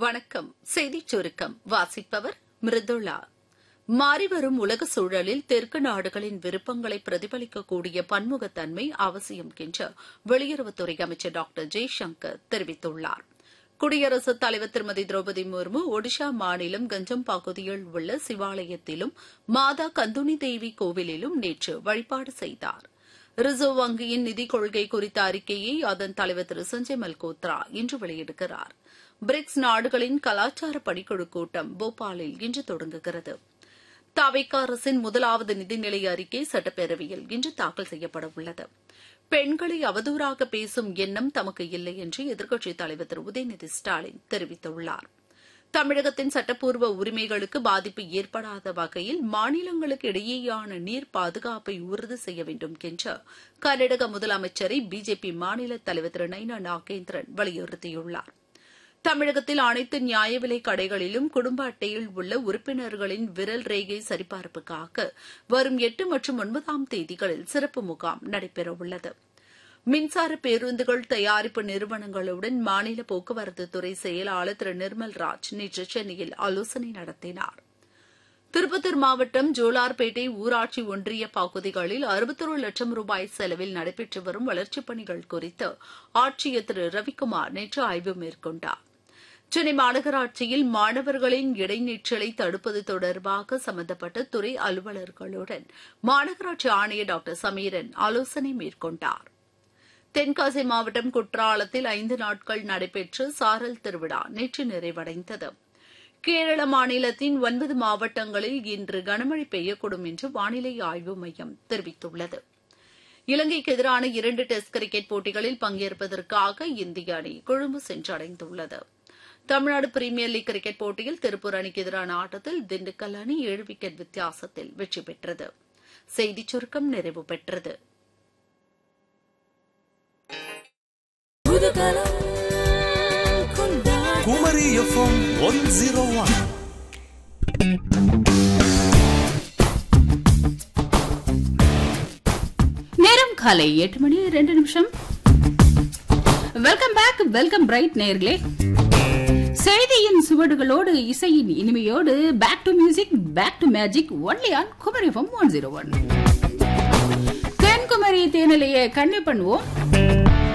வணக்கம் செய்திச் சுருக்கம் வாசிப்பவர் மிருதுளா மாறிவரும் உலக சூழலில் தெற்கு நாடுகளின் விருப்பங்களை பிரதிபலிக்கக்கூடிய பன்முகத்தன்மை அவசியம் என்று வெளியுறவுத்துறை அமைச்சர் டாக்டர் ஜெய்சங்கர் தெரிவித்துள்ளார் குடியரசுத் தலைவர் திருமதி திரௌபதி முர்மு ஒடிஷா மாநிலம் கஞ்சம் பகுதியில் உள்ள சிவாலயத்திலும் மாதா கந்துனி தேவி கோவிலிலும் நேற்று வழிபாடு செய்தார் ரிசர்வ் வங்கியின் நிதிக் கொள்கை குறித்த அறிக்கையை அதன் தலைவர் திரு சஞ்சய் மல்கோத்ரா இன்று வெளியிடுகிறார் பிரிக்ஸ் நாடுகளின் கலாச்சார பணிக்குழு கூட்டம் போபாலில் இன்று தொடங்குகிறது தவிக அரசின் முதலாவது நிதிநிலை அறிக்கை சட்டப்பேரவையில் இன்று தாக்கல் செய்யப்பட உள்ளது பெண்களை அவதூறாக பேசும் எண்ணம் தமக்கு இல்லை என்று எதிர்க்கட்சித் தலைவர் திரு உதயநிதி ஸ்டாலின் தெரிவித்துள்ளார் தமிழகத்தின் சட்டப்பூர்வ உரிமைகளுக்கு பாதிப்பு ஏற்படாத வகையில் மாநிலங்களுக்கு இடையேயான நீர் பாதுகாப்பை உறுதி செய்ய வேண்டும் என்று கர்நாடக முதலமைச்சரை பிஜேபி மாநில தலைவர் திரு நைனா நாகேந்திரன் வலியுறுத்தியுள்ளார் தமிழகத்தில் அனைத்து நியாய விலை கடைகளிலும் குடும்ப அட்டையில் உள்ள உறுப்பினர்களின் விரல் ரேகை சரிபார்ப்புக்காக வரும் எட்டு மற்றும் ஒன்பதாம் தேதிகளில் சிறப்பு முகாம் நடைபெறவுள்ளது மின்சார பேருந்துகள் தயாரிப்பு நிறுவனங்களுடன் மாநில போக்குவரத்து துறை செயலாளர் திரு நிர்மல் ராஜ் நேற்று சென்னையில் ஆலோசனை நடத்தினார் திருப்பத்தூர் மாவட்டம் ஜோலார்பேட்டை ஊராட்சி ஒன்றிய பகுதிகளில் அறுபத்தொரு லட்சம் ரூபாய் செலவில் நடைபெற்று வரும் வளர்ச்சிப் பணிகள் குறித்து ஆட்சியர் திரு ரவிக்குமார் நேற்று ஆய்வு மேற்கொண்டார் சென்னை மாநகராட்சியில் மாணவர்களின் இடைநிற்றலை தடுப்பது தொடர்பாக சம்பந்தப்பட்ட துறை அலுவலர்களுடன் மாநகராட்சி ஆணையர் டாக்டர் சமீரன் ஆலோசனை மேற்கொண்டார் தென்காசி மாவட்டம் குற்றாலத்தில் ஐந்து நாட்கள் நடைபெற்ற சாரல் திருவிழா நேற்று நிறைவடைந்தது கேரள மாநிலத்தின் ஒன்பது மாவட்டங்களில் இன்று கனமழை பெய்யக்கூடும் என்று வானிலை ஆய்வு மையம் தெரிவித்துள்ளது இலங்கைக்கு எதிரான இரண்டு டெஸ்ட் கிரிக்கெட் போட்டிகளில் பங்கேற்பதற்காக இந்திய அணி கொழும்பு சென்றடைந்துள்ளது தமிழ்நாடு பிரீமியர் லீக் கிரிக்கெட் போட்டியில் திருப்பூர் அணிக்கு எதிரான ஆட்டத்தில் திண்டுக்கல் அணி ஏழு விக்கெட் வித்தியாசத்தில் வெற்றி பெற்றது செய்திச் சுருக்கம் நிறைவு பெற்றது Kumari FM one zero one நேரம் காலை எட்டு மணி ரெண்டு நிமிஷம் வெல்கம் பேக் வெல்கம் பிரைட் நேர்களே செய்தியின் சுவடுகளோடு இசையின் இனிமையோடு back to music back to magic only on Kumari FM one zero one Thenkumari தேனிலையை கண்ணி பண்ணுவோம்